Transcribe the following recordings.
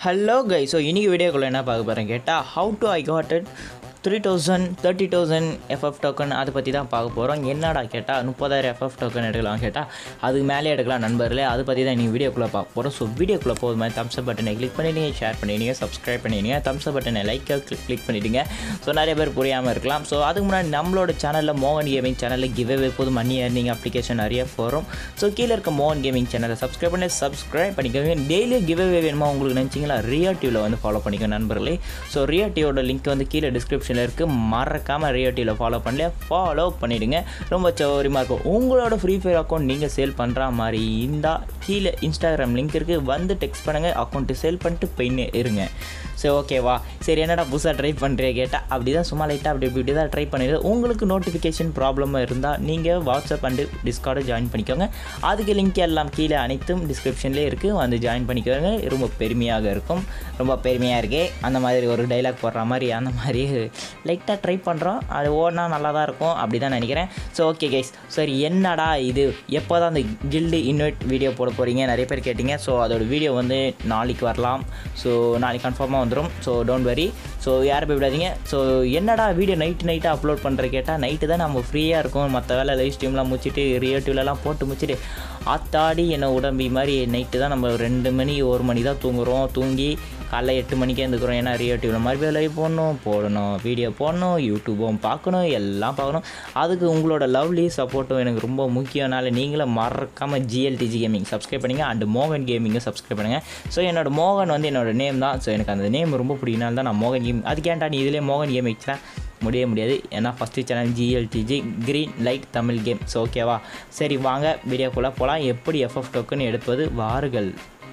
hello guy so இன்றைக்கி வீடியோக்குள்ளே என்ன பார்க்க போகிறேன் கேட்டால் how do I got it three thousand thirty thousand FF token அதை பற்றி தான் பார்க்க போகிறோம் என்னடா கேட்டால் முப்பதாயிரம் எஃப்எஃப் டோக்கன் எடுக்கலாம் கேட்டால் அதுக்கு மேலே எடுக்கலாம் நண்பர்களே அதை பற்றி தான் நீங்கள் வீடியோக்குள்ளே பார்க்க போகிறோம் ஸோ வீடியோக்குள்ளே போகுது மாதிரி தம்ஸ் அப் பட்டனை கிளிக் பண்ணிடுங்க ஷேர் பண்ணிடுங்க சப்ஸ்கிரைப் பண்ணிடுங்க தம்ஸ் அப் பட்டனை லைக்காக கிளிக் பண்ணிவிடுங்க ஸோ நிறைய பேர் புரியாமல் இருக்கலாம் ஸோ அதுக்கு முன்னாடி நம்மளோட சேனலில் மோகன் கேமிங் சேனலில் கிவ்வே போது மணி ஏர்னிங் அப்ளிகேஷன் நிறைய வரும் ஸோ கீழே இருக்க மோகன் கேமிங் சேனலை சப்ஸ்கிரைப் பண்ணி சப்ஸ்கிரைப் பண்ணிக்கோங்க டெய்லி கிவ்வே வேணுமா உங்களுக்கு நினச்சிங்களா ரியாட்டிவில் வந்து ஃபாலோ பண்ணிக்கோ நண்பர்களே ஸோ ரியாட்டியோட லிங்க் வந்து கீழே டிஸ்கிரிப்ஷனில் இருக்குது மறக்காமல் ரியாட்டிவில் ஃபாலோ பண்ணல ஃபாலோ பண்ணிவிடுங்க ரொம்ப சௌரியமாக இருக்கும் உங்களோட ஃப்ரீ ஃபயர் அக்கௌண்ட் நீங்கள் சேல் பண்ணுற மாதிரி இருந்தால் கீழே இன்ஸ்டாகிராம் லிங்க் இருக்குது வந்து டெக்ஸ்ட் பண்ணுங்கள் அக்கௌண்ட்டு சேல் பண்ணிட்டு போயின்னு இருங்க சரி ஓகேவா சரி என்னடா புதுசாக ட்ரை பண்ணுறிய கேட்டால் அப்படி தான் சும்மா லைட்டாக அப்படி இப்படி தான் ட்ரை பண்ணிடு உங்களுக்கு நோட்டிஃபிகேஷன் ப்ராப்ளமாக இருந்தால் நீங்கள் வாட்ஸ்அப் அண்டு டிஸ்கார்டை ஜாயின் பண்ணிக்கோங்க அதுக்கு லிங்க் எல்லாம் கீழே அனைத்தும் டிஸ்கிரிப்ஷன்லேயே இருக்குது வந்து ஜாயின் பண்ணிக்கோங்க ரொம்ப பெருமையாக இருக்கும் ரொம்ப பெருமையாக இருக்கே அந்த மாதிரி ஒரு டைலாக் போடுற மாதிரி அந்த மாதிரி லைட்டாக ட்ரை பண்ணுறோம் அது ஓடினா நல்லா தான் இருக்கும் அப்படி தான் நினைக்கிறேன் ஸோ ஓகே கைஸ் சரி என்னடா இது எப்போ தான் அந்த கில்டு இன்வைட் வீடியோ போட போகிறீங்க நிறைய பேர் கேட்டிங்க ஸோ அதோட வீடியோ வந்து நாளைக்கு வரலாம் ஸோ நாளைக்கு கன்ஃபார்மாக வந்துடும் ஸோ டோன்ட் வரி ஸோ யாரும் போய்விடாதீங்க ஸோ என்னடா வீடியோ நைட்டு நைட்டாக அப்லோட் பண்ணுற கேட்டால் நைட்டு தான் நம்ம ஃப்ரீயாக இருக்கும் மற்ற வேலை லைவ் ஸ்ட்ரீம்லாம் முடிச்சுட்டு ரிலேட்டிவ்லலாம் போட்டு முடிச்சுட்டு ஆத்தாடி என்ன உடம்பி மாதிரி நைட்டு தான் நம்ம ரெண்டு மணி ஒரு மணி தான் தூங்குறோம் தூங்கி காலைல எட்டு மணிக்கே இருந்துக்கிறோம் ஏன்னா ரிலேட்டிவில் மாதிரி லைவ் போடணும் போடணும் வீடியோ போடணும் யூடியூப்பும் பார்க்கணும் எல்லாம் பார்க்கணும் அதுக்கு உங்களோட லவ்லி சப்போர்ட்டும் எனக்கு ரொம்ப முக்கியனால நீங்களும் மறக்காமல் ஜிஎல்டிஜி கேமிங் சப்ஸ்கிரைப் பண்ணுங்கள் அண்ட் மோகன் கேமிங்கை சப்ஸ்கிரைப் பண்ணுங்கள் ஸோ என்னோட மோகன் வந்து என்னோட நேம் தான் ஸோ எனக்கு அந்த நேம் ரொம்ப பிடிக்கனால தான் நான் மோகன் கேம் அதுக்கேன்டா நீ இதிலே மோகன் கேம் வச்சுலாம் முடிய முடியாது ஏன்னா first channel GLTG green light Tamil game so ஓகேவா சரி வாங்க வீடியோக்குள்ளே போகலாம் எப்படி எஃப்எஃப் டோக்கன் எடுப்பது வாருங்கள்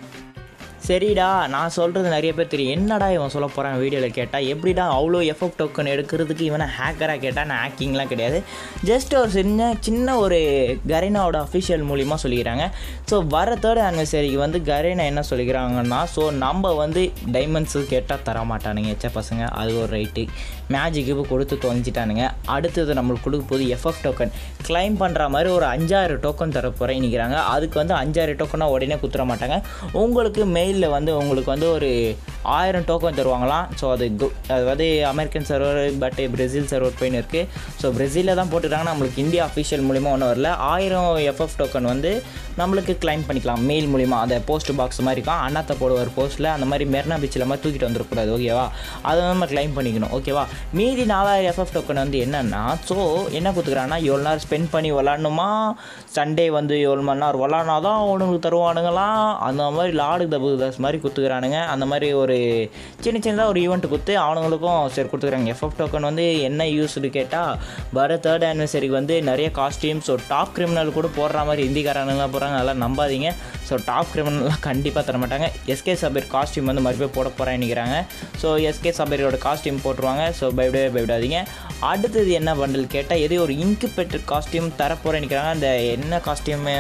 சரிடா நான் சொல்கிறது நிறைய பேர் தெரியும் என்னடா இவன் சொல்ல போகிறான் வீடியோவில் கேட்டால் எப்படிடா அவ்வளோ எஃபெக்ட் டோக்கன் எடுக்கிறதுக்கு இவனை ஹேக்கராக கேட்டால் நான் ஹேக்கிங்லாம் கிடையாது ஜஸ்ட் ஒரு சின்ன சின்ன ஒரு கரீனாவோட அஃபிஷியல் மூலிமா சொல்லிக்கிறாங்க ஸோ வர தேர்ட் ஆனிவர்சரிக்கு வந்து கரீனா என்ன சொல்லிக்கிறாங்கன்னா ஸோ நம்ம வந்து டைமண்ட்ஸு கேட்டால் தர மாட்டானுங்க எச்ச பசங்க அது ஒரு ரைட்டு மேஜிக்கு கொடுத்து தொலைஞ்சிட்டானுங்க அடுத்தது நம்மளுக்கு கொடுக்க போது எஃப்எஃப் டோக்கன் கிளைம் பண்ணுற மாதிரி ஒரு அஞ்சாயிரம் டோக்கன் தர போகிறேன் நிற்கிறாங்க அதுக்கு வந்து அஞ்சாயிரம் டோக்கனாக உடனே குத்துற மாட்டாங்க உங்களுக்கு மெயிலில் வந்து உங்களுக்கு வந்து ஒரு ஆயிரம் டோக்கன் தருவாங்களாம் ஸோ அது அதாவது American server but Brazil server போயின்னு இருக்குது ஸோ பிரேசிலில் தான் போட்டுட்டாங்கன்னா நம்மளுக்கு இந்தியா அஃபிஷியல் மூலிமா ஒன்றும் வரல ஆயிரம் எஃப்எஃப் டோக்கன் வந்து நம்மளுக்கு கிளைம் பண்ணிக்கலாம் மெயில் மூலிமா அந்த போஸ்ட் பாக்ஸ் மாதிரி இருக்கும் அண்ணாத்த போடுவார் போஸ்ட்டில் அந்த மாதிரி மெர்னா பீச்சில் மாதிரி தூக்கிட்டு வந்துடக்கூடாது ஓகேவா அதை நம்ம கிளைம் பண்ணிக்கணும் ஓகேவா மீதி நாலாயிரம் எஃப்எஃப் டோக்கன் வந்து என்னென்னா ஸோ என்ன கொடுத்துக்கிறாங்கன்னா எவ்வளோ நேரம் ஸ்பெண்ட் பண்ணி விளாட்ணுமா சண்டே வந்து எவ்வளோ மணி நேரம் விளாட்னா தான் அவனுங்களுக்கு தருவானுங்களாம் அந்த மாதிரி லாடு தபு தஸ் மாதிரி கொடுத்துக்கிறானுங்க அந்த மாதிரி ஒரு சின்ன சின்னதாக ஒரு ஈவெண்ட் கொடுத்து அவனுங்களுக்கும் சரி கொடுத்துக்கிறாங்க எஃப்எஃப் டோக்கன் வந்து என்ன யூஸ்னு கேட்டால் வர தேர்ட் ஆனிவர்சரிக்கு வந்து நிறைய காஸ்டியூம் ஸோ டாப் கிரிமினல் கூட போடுற மாதிரி ஹிந்திக்காரனுங்களாம் போகிறாங்க அதெல்லாம் நம்பாதீங்க ஸோ டாப் கிரிமினல்லாம் கண்டிப்பாக தர மாட்டாங்க எஸ்கே சபீர் காஸ்டியூம் வந்து மறுபடியும் போட போகிறேன் நினைக்கிறாங்க ஸோ எஸ்கே சபீரோட காஸ்டியூம் போட்டுருவாங்க ஸோ பயப்படவே பயப்படாதீங்க அடுத்தது என்ன பண்டில் கேட்டால் எதோ ஒரு இன்குபேட்டர் காஸ்டியூம் தரப்போகிறேன் நினைக்கிறாங்க அந்த என்ன காஸ்டியூமு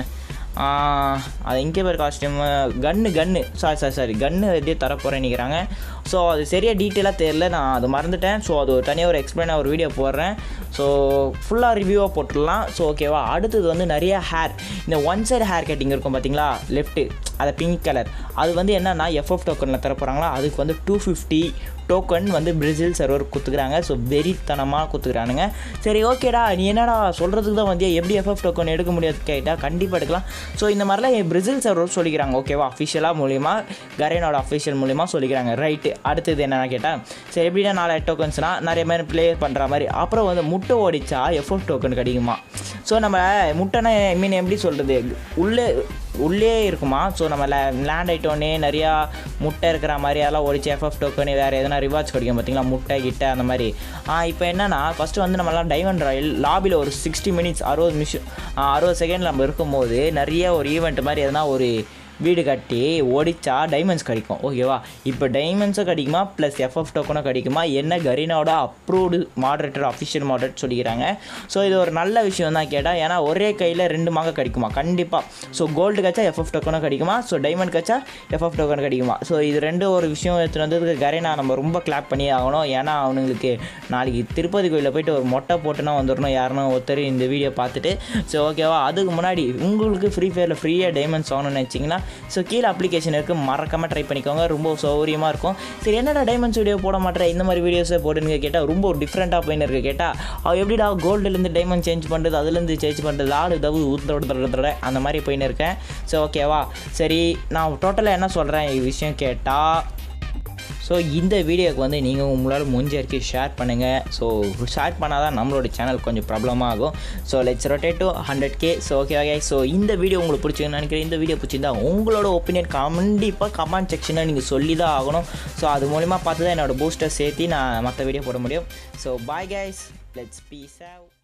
அது இங்கே பேர் காஸ்டியூம் கன்று கன்று சாரி சாரி சாரி கன்று எதையோ தரப்போகிறேன் நினைக்கிறாங்க ஸோ அது சரியாக டீட்டெயிலாக தெரில நான் அது மறந்துட்டேன் ஸோ அது ஒரு தனியாக ஒரு எக்ஸ்பிளைனாக ஒரு வீடியோ போடுறேன் ஸோ ஃபுல்லாக ரிவ்யூவாக போட்டுடலாம் ஸோ ஓகேவா அடுத்தது வந்து நிறைய ஹேர் இந்த ஒன் சைடு ஹேர் கட்டிங் இருக்கும் பார்த்தீங்களா லெஃப்ட்டு அது பிங்க் கலர் அது வந்து என்னென்னா எஃப்எஃப் டோக்கனில் தரப்போகிறாங்களா அதுக்கு வந்து டூ ஃபிஃப்டி டோக்கன் வந்து பிரேசில் சர்வர் கொடுத்துக்கிறாங்க ஸோ வெறித்தனமாக கொடுத்துக்கிறானுங்க சரி ஓகேடா நீ என்னடா சொல்கிறதுக்கு தான் வந்து எப்படி எஃப்எஃப் டோக்கன் எடுக்க முடியாது கேட்டால் கண்டிப்பாக எடுக்கலாம் ஸோ இந்த மாதிரிலாம் பிரேசில் சர்வர் சொல்லிக்கிறாங்க ஓகேவா அஃபிஷியலாக மூலிமா கரேனோட அஃபிஷியல் மூலிமா சொல்லிக்கிறாங்க ரைட்டு அடுத்தது என்னென்னா கேட்டால் சரி எப்படின்னா நாலாயிரம் டோக்கன்ஸ்னால் நிறைய பேர் ப்ளே பண்ணுற மாதிரி அப்புறம் வந்து முட்டை ஓடிச்சா எஃப்எஃப் டோக்கன் கிடைக்குமா ஸோ நம்ம முட்டைனா ஐ மீன் எப்படி சொல்கிறது உள்ளே உள்ளே இருக்குமா ஸோ நம்ம லேண்ட் ஆகிட்டோன்னே நிறையா முட்டை இருக்கிற மாதிரி அதெல்லாம் ஒடிச்சு எஃப்எஃப் டோக்கன் வேறு எதனா ரிவார்ட்ஸ் கிடைக்கும் பார்த்தீங்களா முட்டை கிட்ட அந்த மாதிரி இப்போ என்னென்னா ஃபஸ்ட்டு வந்து நம்மலாம் டைமண்ட் ராயல் லாபியில் ஒரு சிக்ஸ்டி மினிட்ஸ் அறுபது நிமிஷம் அறுபது செகண்ட் நம்ம இருக்கும்போது நிறைய ஒரு ஈவெண்ட் மாதிரி எதனா ஒரு வீடு கட்டி ஓடிச்சா டைமண்ட்ஸ் கிடைக்கும் ஓகேவா இப்போ டைமண்ட்ஸும் கிடைக்குமா ப்ளஸ் எஃப்எஃப் டோக்கனும் கிடைக்குமா என்ன கரீனாவோட அப்ரூவ்டு மாடரேட்டர் அஃபிஷியல் மாடரேட் சொல்லிக்கிறாங்க ஸோ இது ஒரு நல்ல விஷயம் தான் கேட்டால் ஏன்னா ஒரே கையில் ரெண்டு மாங்க கிடைக்குமா கண்டிப்பாக ஸோ கோல்டு கச்சா எஃப்எஃப் டோக்கனும் கிடைக்குமா so diamond gacha FF token கிடைக்குமா ஸோ இது ரெண்டு ஒரு விஷயம் எடுத்துகிட்டு வந்ததுக்கு கரீனா நம்ம ரொம்ப கிளாப் பண்ணி ஆகணும் ஏன்னா அவனுங்களுக்கு நாளைக்கு திருப்பதி கோயிலில் போயிட்டு ஒரு மொட்டை போட்டுனா வந்துடணும் யாருன்னா ஒருத்தர் இந்த வீடியோ பார்த்துட்டு ஸோ ஓகேவா அதுக்கு முன்னாடி உங்களுக்கு ஃப்ரீ ஃபயரில் ஃப்ரீயாக டைமண்ட்ஸ் வாங்கணும்னு நினச்சிங்கன்னா ஸோ கீழே அப்ளிகேஷன் இருக்குது மறக்காமல் ட்ரை பண்ணிக்கோங்க ரொம்ப சௌகரியமாக இருக்கும் சரி என்னடா டைமண்ட்ஸ் வீடியோ போட மாட்டேன் இந்த மாதிரி வீடியோஸை போடுன்னு கேட்டால் ரொம்ப டிஃப்ரெண்ட்டாக போயின்னு இருக்கு கேட்டால் அவள் எப்படிடா கோல்டுலேருந்து டைமண்ட் சேஞ்ச் பண்ணுறது அதுலேருந்து சேஞ்ச் பண்ணுறது ஆடு தவு ஊத்தோட அந்த மாதிரி போயின்னு இருக்கேன் ஸோ ஓகேவா சரி நான் டோட்டலாக என்ன சொல்கிறேன் இ விஷயம் கேட்டால் ஸோ இந்த வீடியோக்கு வந்து நீங்கள் உங்களால் முடிஞ்ச வரைக்கும் ஷேர் பண்ணுங்கள் ஸோ ஷேர் பண்ணால் தான் நம்மளோட சேனல் கொஞ்சம் ப்ராப்ளமாக ஆகும் so let's rotate to hundred K so okay okay so இந்த வீடியோ உங்களுக்கு பிடிச்சிருக்குன்னு நினைக்கிறேன் இந்த வீடியோ பிடிச்சிருந்தா உங்களோட ஒப்பீனியன் கண்டிப்பாக கமெண்ட் செக்ஷனில் நீங்கள் சொல்லி தான் ஆகணும் ஸோ அது மூலிமா பார்த்து தான் என்னோடய பூஸ்டர் சேர்த்து நான் மற்ற வீடியோ போட முடியும் so bye guys let's peace AU